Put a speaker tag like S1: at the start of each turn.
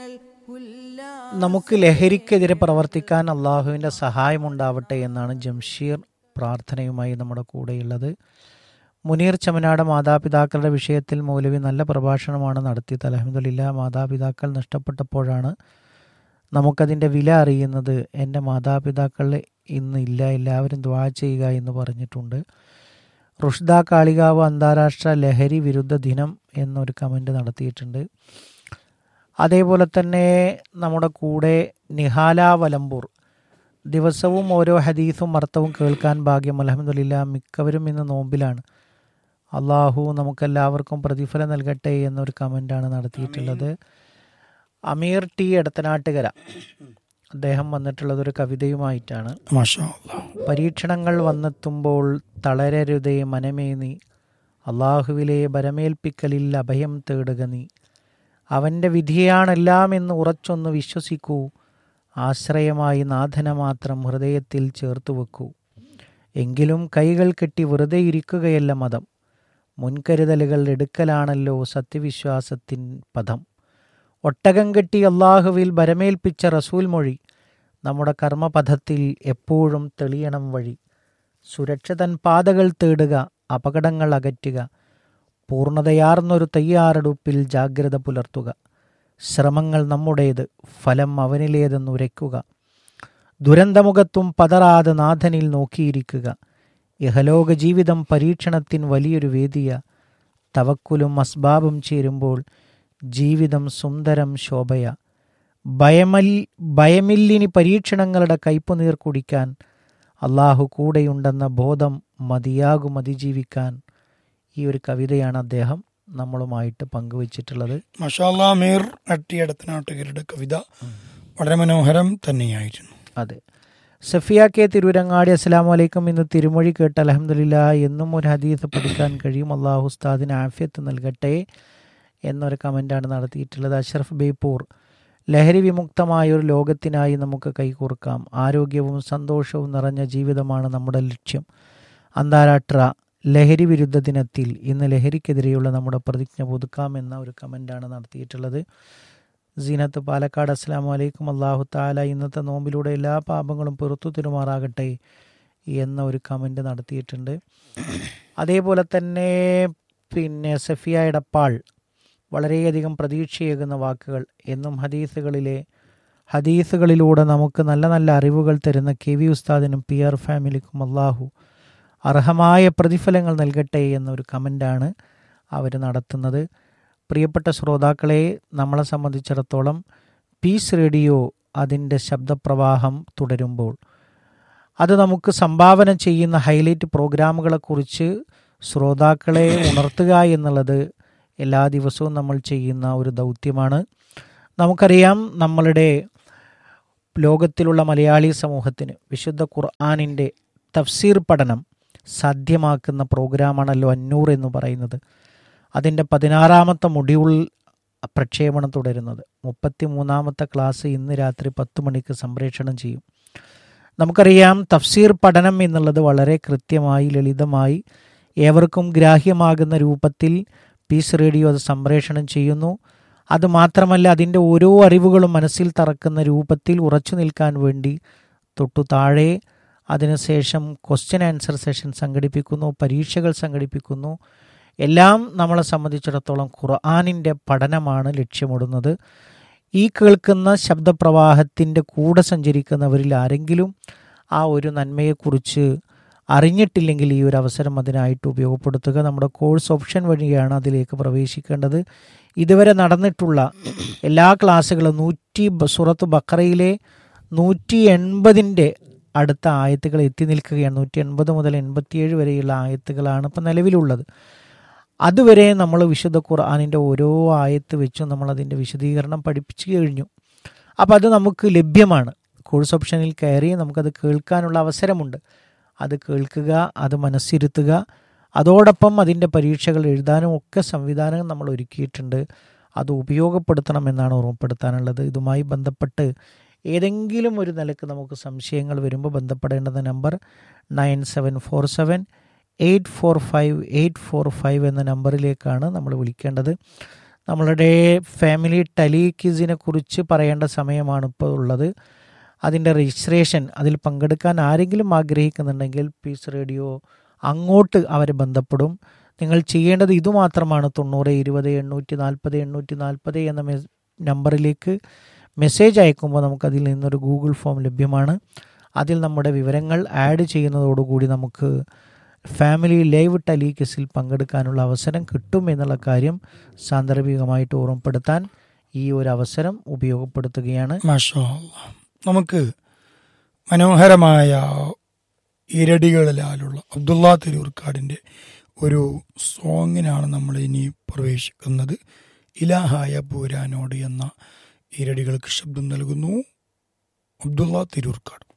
S1: നമുക്ക് ലഹരിക്കെതിരെ പ്രവർത്തിക്കാൻ അള്ളാഹുവിൻ്റെ സഹായമുണ്ടാവട്ടെ എന്നാണ് ജംഷീർ പ്രാർത്ഥനയുമായി നമ്മുടെ കൂടെയുള്ളത് മുനീർ ചമനാട് മാതാപിതാക്കളുടെ വിഷയത്തിൽ മൗലവി നല്ല പ്രഭാഷണമാണ് നടത്തിയത് അലഹമുല്ല മാതാപിതാക്കൾ നഷ്ടപ്പെട്ടപ്പോഴാണ് നമുക്കതിൻ്റെ വില അറിയുന്നത് എൻ്റെ മാതാപിതാക്കൾ ഇന്ന് ഇല്ല എല്ലാവരും ദ്വാ ചെയ്യുക എന്ന് പറഞ്ഞിട്ടുണ്ട് റുഷ്ദ കാളികാവ് അന്താരാഷ്ട്ര ലഹരി വിരുദ്ധ ദിനം എന്നൊരു കമൻറ്റ് നടത്തിയിട്ടുണ്ട് അതേപോലെ തന്നെ നമ്മുടെ കൂടെ നിഹാല വലമ്പൂർ ദിവസവും ഓരോ ഹദീസും അർത്ഥവും കേൾക്കാൻ ഭാഗ്യം അലഹമുല്ല മിക്കവരും ഇന്ന് നോമ്പിലാണ് അള്ളാഹു നമുക്കെല്ലാവർക്കും പ്രതിഫലം നൽകട്ടെ എന്നൊരു കമൻ്റാണ് നടത്തിയിട്ടുള്ളത് അമീർ ടി എടത്തനാട്ടുകര അദ്ദേഹം വന്നിട്ടുള്ളത് ഒരു കവിതയുമായിട്ടാണ്
S2: മാഷാ അല്ലാ.
S1: പരീക്ഷണങ്ങൾ വന്നെത്തുമ്പോൾ തളരരുതേ മനമേ നീ അള്ളാഹുവിലെ ബരമേൽപ്പിക്കലിൽ അഭയം തേടുക നീ അവൻ്റെ വിധിയാണെല്ലാം എന്ന് ഉറച്ചൊന്ന് വിശ്വസിക്കൂ ആശ്രയമായി നാഥന മാത്രം ഹൃദയത്തിൽ ചേർത്തു വെക്കൂ എങ്കിലും കൈകൾ കെട്ടി വെറുതെ ഇരിക്കുകയല്ല മതം മുൻകരുതലുകൾ എടുക്കലാണല്ലോ സത്യവിശ്വാസത്തിൻ പദം ഒട്ടകം കെട്ടി അള്ളാഹുവിൽ ബരമേൽപ്പിച്ച റസൂൽ മൊഴി നമ്മുടെ കർമ്മപഥത്തിൽ എപ്പോഴും തെളിയണം വഴി സുരക്ഷിതൻ പാതകൾ തേടുക അപകടങ്ങൾ അകറ്റുക പൂർണ്ണതയാർന്നൊരു തയ്യാറെടുപ്പിൽ ജാഗ്രത പുലർത്തുക ശ്രമങ്ങൾ നമ്മുടേത് ഫലം അവനിലേതെന്ന് ഉരയ്ക്കുക ദുരന്തമുഖത്തും പതറാതെ നാഥനിൽ നോക്കിയിരിക്കുക ഇഹലോക ജീവിതം പരീക്ഷണത്തിൻ വലിയൊരു വേദിയ തവക്കുലും അസ്ബാബും ചേരുമ്പോൾ ജീവിതം സുന്ദരം ശോഭയ ഭയമൽ ഭയമില്ലിനി പരീക്ഷണങ്ങളുടെ കയ്പുനീർ കുടിക്കാൻ അള്ളാഹു കൂടെയുണ്ടെന്ന ബോധം മതിയാകും അതിജീവിക്കാൻ ഈ ഒരു കവിതയാണ് അദ്ദേഹം നമ്മളുമായിട്ട് പങ്കുവച്ചിട്ടുള്ളത്
S2: മാഷാ അല്ലാ, അമീർ അട്ടിയടത്തനാട്ടുകാരുടെ കവിത വളരെ മനോഹരം തന്നെയായിരുന്നു
S1: അതെ സഫിയ കെ തിരുവരങ്ങാടി അസ്സലാമു അലൈക്കും ഇന്ന് തിരുമൊഴി കേട്ട് അലഹമില്ല എന്നും ഒരു ഹദീസ് പഠിക്കാൻ കഴിയും അള്ളാഹു ഉസ്താദിന് ആഫിയത്ത് നൽകട്ടെ എന്നൊരു കമൻ്റാണ് നടത്തിയിട്ടുള്ളത് അഷ്റഫ് ബേപ്പൂർ ലഹരി വിമുക്തമായ ഒരു ലോകത്തിനായി നമുക്ക് കൈകോർക്കാം ആരോഗ്യവും സന്തോഷവും നിറഞ്ഞ ജീവിതമാണ് നമ്മുടെ ലക്ഷ്യം അന്താരാഷ്ട്ര ലഹരി വിരുദ്ധ ദിനത്തിൽ ഇന്ന് ലഹരിക്കെതിരെയുള്ള നമ്മുടെ പ്രതിജ്ഞ പുതുക്കാം എന്ന ഒരു കമൻ്റാണ് നടത്തിയിട്ടുള്ളത് സീനത്ത് പാലക്കാട് അസ്സാം വലൈക്കും അള്ളാഹു താല ഇന്നത്തെ നോമ്പിലൂടെ എല്ലാ പാപങ്ങളും പുറത്തു തിരുമാറാകട്ടെ എന്ന ഒരു കമൻ്റ് നടത്തിയിട്ടുണ്ട് അതേപോലെ തന്നെ പിന്നെ സഫിയ എടപ്പാൾ വളരെയധികം പ്രതീക്ഷയേകുന്ന വാക്കുകൾ എന്നും ഹദീസുകളിലെ ഹദീസുകളിലൂടെ നമുക്ക് നല്ല നല്ല അറിവുകൾ തരുന്ന കെ വി ഉസ്താദിനും പി ആർ ഫാമിലിക്കും അള്ളാഹു അർഹമായ പ്രതിഫലങ്ങൾ നൽകട്ടെ എന്നൊരു കമൻ്റാണ് അവർ നടത്തുന്നത് പ്രിയപ്പെട്ട ശ്രോതാക്കളെ നമ്മളെ സംബന്ധിച്ചിടത്തോളം പീസ് റേഡിയോ അതിൻ്റെ ശബ്ദപ്രവാഹം തുടരുമ്പോൾ അത് നമുക്ക് സംഭാവന ചെയ്യുന്ന ഹൈലൈറ്റ് പ്രോഗ്രാമുകളെക്കുറിച്ച് ശ്രോതാക്കളെ ഉണർത്തുക എന്നുള്ളത് എല്ലാ ദിവസവും നമ്മൾ ചെയ്യുന്ന ഒരു ദൗത്യമാണ് നമുക്കറിയാം നമ്മളുടെ ലോകത്തിലുള്ള മലയാളി സമൂഹത്തിന് വിശുദ്ധ ഖുർആാനിൻ്റെ തഫ്സീർ പഠനം സാധ്യമാക്കുന്ന പ്രോഗ്രാമാണല്ലോ അന്നൂർ എന്ന് പറയുന്നത് അതിൻ്റെ പതിനാറാമത്തെ മൊഡ്യൂൾ പ്രക്ഷേപണം തുടരുന്നത് മുപ്പത്തി മൂന്നാമത്തെ ക്ലാസ് ഇന്ന് രാത്രി പത്ത് മണിക്ക് സംപ്രേഷണം ചെയ്യും നമുക്കറിയാം തഫ്സീർ പഠനം എന്നുള്ളത് വളരെ കൃത്യമായി ലളിതമായി ഏവർക്കും ഗ്രാഹ്യമാകുന്ന രൂപത്തിൽ പീസ് റേഡിയോ അത് സംപ്രേഷണം ചെയ്യുന്നു അത് മാത്രമല്ല അതിൻ്റെ ഓരോ അറിവുകളും മനസ്സിൽ തറക്കുന്ന രൂപത്തിൽ ഉറച്ചു നിൽക്കാൻ വേണ്ടി തൊട്ടു താഴെ അതിനുശേഷം ക്വസ്റ്റ്യൻ ആൻസർ സെഷൻ സംഘടിപ്പിക്കുന്നു പരീക്ഷകൾ സംഘടിപ്പിക്കുന്നു എല്ലാം നമ്മളെ സംബന്ധിച്ചിടത്തോളം ഖുർആാനിൻ്റെ പഠനമാണ് ലക്ഷ്യമിടുന്നത് ഈ കേൾക്കുന്ന ശബ്ദപ്രവാഹത്തിൻ്റെ കൂടെ സഞ്ചരിക്കുന്നവരിൽ ആരെങ്കിലും ആ ഒരു നന്മയെക്കുറിച്ച് അറിഞ്ഞിട്ടില്ലെങ്കിൽ ഈ ഒരു അവസരം അതിനായിട്ട് ഉപയോഗപ്പെടുത്തുക നമ്മുടെ കോഴ്സ് ഓപ്ഷൻ വഴിയാണ് അതിലേക്ക് പ്രവേശിക്കേണ്ടത് ഇതുവരെ നടന്നിട്ടുള്ള എല്ലാ ക്ലാസ്സുകളും നൂറ്റി ബ- സൂറത്ത് ബക്കറയിലെ നൂറ്റി എൺപതിൻ്റെ അടുത്ത ആയത്തുകൾ എത്തി നിൽക്കുകയാണ് നൂറ്റി എൺപത് മുതൽ എൺപത്തിയേഴ് വരെയുള്ള ആയത്തുകളാണ് ഇപ്പം നിലവിലുള്ളത് അതുവരെ നമ്മൾ വിശുദ്ധ ഖുർആാനിൻ്റെ ഓരോ ആയത്ത് വെച്ചും നമ്മൾ അതിൻ്റെ വിശദീകരണം പഠിപ്പിച്ചു കഴിഞ്ഞു അപ്പോൾ അത് നമുക്ക് ലഭ്യമാണ് കോഴ്സ് ഓപ്ഷനിൽ കയറി നമുക്കത് കേൾക്കാനുള്ള അവസരമുണ്ട് അത് കേൾക്കുക അത് മനസ്സിരുത്തുക അതോടൊപ്പം അതിൻ്റെ പരീക്ഷകൾ എഴുതാനും ഒക്കെ സംവിധാനം നമ്മൾ ഒരുക്കിയിട്ടുണ്ട് അത് ഉപയോഗപ്പെടുത്തണമെന്നാണ് ഓർമ്മപ്പെടുത്താനുള്ളത് ഇതുമായി ബന്ധപ്പെട്ട് ഏതെങ്കിലും ഒരു നിലക്ക് നമുക്ക് സംശയങ്ങൾ വരുമ്പോൾ ബന്ധപ്പെടേണ്ടുന്ന number nine seven four seven eight four five eight four five എന്ന നമ്പറിലേക്കാണ് നമ്മൾ വിളിക്കേണ്ടത് നമ്മളുടെ ഫാമിലി ടെലിക്വിസിനെ കുറിച്ച് പറയേണ്ട സമയമാണ് ഇപ്പോൾ ഉള്ളത് അതിൻ്റെ രജിസ്ട്രേഷൻ അതിൽ പങ്കെടുക്കാൻ ആരെങ്കിലും ആഗ്രഹിക്കുന്നുണ്ടെങ്കിൽ പീസ് റേഡിയോ അങ്ങോട്ട് അവരെ ബന്ധപ്പെടും നിങ്ങൾ ചെയ്യേണ്ടത് ഇതുമാത്രമാണ് തൊണ്ണൂറ് ഇരുപത് എണ്ണൂറ്റി നാൽപ്പത് എണ്ണൂറ്റി നാൽപ്പത് എന്ന മെ നമ്പറിലേക്ക് മെസ്സേജ് അയക്കുമ്പോൾ നമുക്കതിൽ നിന്നൊരു ഗൂഗിൾ ഫോം ലഭ്യമാണ് അതിൽ നമ്മുടെ വിവരങ്ങൾ ആഡ് ചെയ്യുന്നതോടുകൂടി നമുക്ക് ഫാമിലി ലൈവ് ടെലികസിൽ പങ്കെടുക്കാനുള്ള അവസരം കിട്ടും എന്നുള്ള കാര്യം സാന്ദർഭികമായിട്ട് ഓർമ്മപ്പെടുത്താൻ ഈ ഒരു അവസരം ഉപയോഗപ്പെടുത്തുകയാണ്
S2: മാഷാ അല്ലാ. നമുക്ക് മനോഹരമായ ഇരടികളിലാലുള്ള അബ്ദുള്ള തിരൂർക്കാടിൻ്റെ ഒരു സോങ്ങിനാണ് നമ്മൾ ഇനി പ്രവേശിക്കുന്നത് ഇലാഹായ പൂരാനോട് എന്ന ഇരടികൾക്ക് ശബ്ദം നൽകുന്നു അബ്ദുള്ള തിരൂർക്കാട്